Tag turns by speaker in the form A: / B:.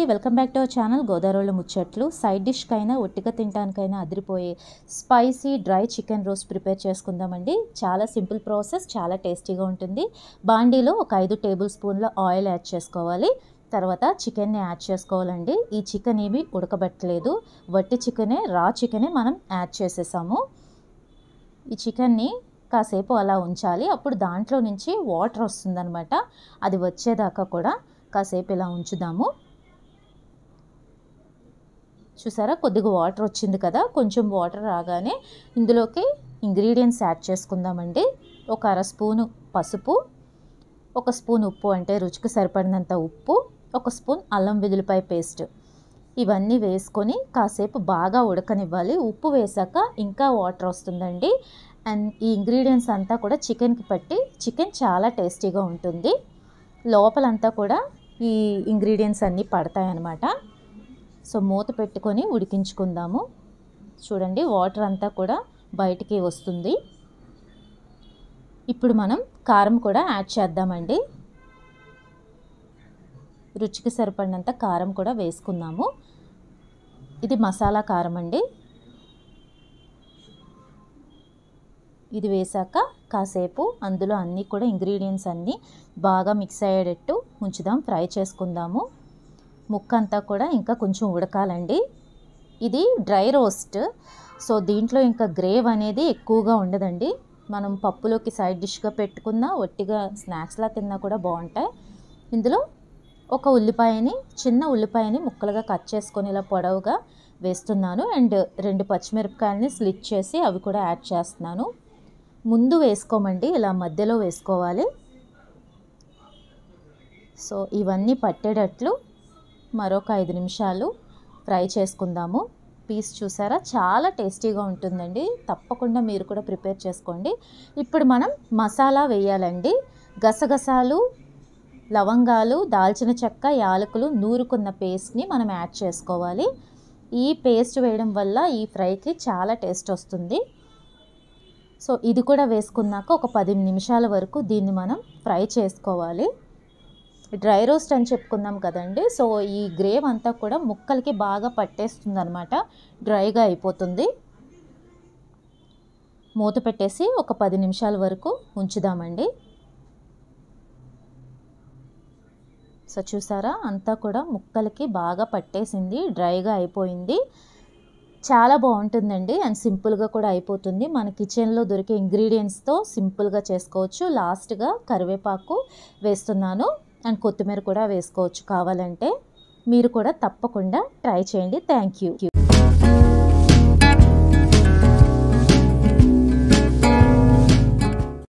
A: welcome back to our channel గోదావరిలో ముచ్చట్లు side డిష్కైనా ఒట్టిగా తినడానికైనా అదిరిపోయే spicy dry chicken roast prepare చేసుకుందామండి చాలా సింపుల్ ప్రాసెస్ చాలా టేస్టీగా ఉంటుంది బాండీలో ఒక ఐదు టేబుల్ స్పూన్ల ఆయిల్ యాడ్ చేసుకోవాలి తర్వాత చికెన్ని యాడ్ చేసుకోవాలండి ఈ చికెన్ ఏమి ఉడకబెట్టలేదు వట్టి చికెనే రా చికెనే మనం యాడ్ చేసేసాము ఈ చికెన్ని కాసేపు అలా ఉంచాలి అప్పుడు దాంట్లో నుంచి వాటర్ వస్తుందనమాట అది వచ్చేదాకా కూడా కాసేపు ఇలా ఉంచుదాము చూసారా కొద్దిగా వాటర్ వచ్చింది కదా కొంచెం వాటర్ రాగానే ఇందులోకి ఇంగ్రీడియంట్స్ యాడ్ చేసుకుందామండి ఒక అర స్పూను పసుపు ఒక స్పూన్ ఉప్పు అంటే రుచికి సరిపడినంత ఉప్పు ఒక స్పూన్ అల్లం వెల్లుల్లిపాయ పేస్ట్ ఇవన్నీ వేసుకొని కాసేపు బాగా ఉడకనివ్వాలి ఉప్పు వేసాక ఇంకా వాటర్ వస్తుందండి అండ్ ఈ ఇంగ్రీడియంట్స్ అంతా కూడా చికెన్కి పట్టి చికెన్ చాలా టేస్టీగా ఉంటుంది లోపలంతా కూడా ఈ ఇంగ్రీడియంట్స్ అన్నీ పడతాయన్నమాట సో మూత పెట్టుకొని ఉడికించుకుందాము చూడండి వాటర్ అంతా కూడా బయటికి వస్తుంది ఇప్పుడు మనం కారం కూడా యాడ్ చేద్దామండి రుచికి సరిపడినంత కారం కూడా వేసుకుందాము ఇది మసాలా కారం అండి ఇది వేసాక కాసేపు అందులో అన్నీ కూడా ఇంగ్రీడియంట్స్ అన్నీ బాగా మిక్స్ అయ్యేటట్టు ఉంచుదాం ఫ్రై చేసుకుందాము ముక్క అంతా కూడా ఇంకా కొంచెం ఉడకాలండి ఇది డ్రై రోస్ట్ సో దీంట్లో ఇంకా గ్రేవ్ అనేది ఎక్కువగా ఉండదండి మనం పప్పులోకి సైడ్ డిష్గా పెట్టుకున్నా ఒట్టిగా స్నాక్స్లా తిన్నా కూడా బాగుంటాయి ఇందులో ఒక ఉల్లిపాయని చిన్న ఉల్లిపాయని ముక్కలుగా కట్ చేసుకొని ఇలా పొడవుగా వేస్తున్నాను అండ్ రెండు పచ్చిమిరపకాయలని స్లిట్ చేసి అవి కూడా యాడ్ చేస్తున్నాను ముందు వేసుకోమండి ఇలా మధ్యలో వేసుకోవాలి సో ఇవన్నీ పట్టేటట్లు మరొక ఐదు నిమిషాలు ఫ్రై చేసుకుందాము పీస్ చూసారా చాలా టేస్టీగా ఉంటుందండి తప్పకుండా మీరు కూడా ప్రిపేర్ చేసుకోండి ఇప్పుడు మనం మసాలా వేయాలండి గసగసాలు లవంగాలు దాల్చిన చెక్క యాలకులు నూరుకున్న పేస్ట్ని మనం యాడ్ చేసుకోవాలి ఈ పేస్ట్ వేయడం వల్ల ఈ ఫ్రైకి చాలా టేస్ట్ వస్తుంది సో ఇది కూడా వేసుకున్నాక ఒక పది నిమిషాల వరకు దీన్ని మనం ఫ్రై చేసుకోవాలి డ్రై రోస్ట్ అని చెప్పుకున్నాం కదండి సో ఈ గ్రేవ్ అంతా కూడా ముక్కలకి బాగా పట్టేస్తుంది అనమాట డ్రైగా అయిపోతుంది మూత పెట్టేసి ఒక పది నిమిషాల వరకు ఉంచుదామండి సో చూసారా అంతా కూడా ముక్కలకి బాగా పట్టేసింది డ్రైగా అయిపోయింది చాలా బాగుంటుందండి అండ్ సింపుల్గా కూడా అయిపోతుంది మన కిచెన్లో దొరికే ఇంగ్రీడియంట్స్తో సింపుల్గా చేసుకోవచ్చు లాస్ట్గా కరివేపాకు వేస్తున్నాను అండ్ కొత్తిమీర కూడా వేసుకోవచ్చు కావాలంటే మీరు కూడా తప్పకుండా ట్రై చేయండి థ్యాంక్ యూ